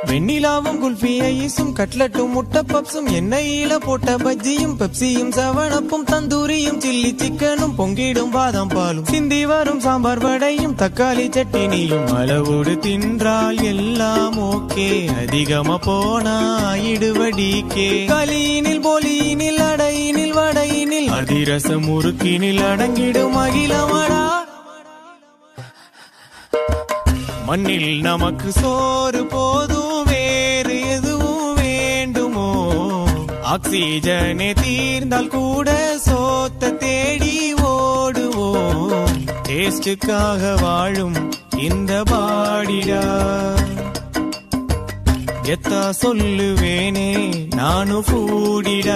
வெண்ணிலாவும் குல்ஃபி ஐஸும் கட்லட்டும் முட்டை பப்ஸும் எண்ணெயில போட்ட பஜ்ஜியும் பெப்சியும் செவனப்பும் தந்தூரியும் சில்லி சிக்கனும் பொங்கிடும் பாதாம் பாலும் சிந்தி வரும் சாம்பார் வடையும் தக்காளி சட்டினியும் அளவோடு தின்றால் எல்லாம் ஓகே அதிகமா போனா இடுவடிக்கே களியினில் போலியினில் அடையினில் வடையினில் அதிரசம் முறுக்கினில் அடங்கிடும் அகிலமடா மண்ணில் நமக்கு சோறு போதும் வேறு எதுவும் வேண்டுமோ ஆக்சிஜனே தீர்ந்தால் கூட சோத்த தேடி ஓடுவோம் டேஸ்டுக்காக வாழும் இந்த பாடிடா எத்தா சொல்லுவேனே நானும் கூடிடா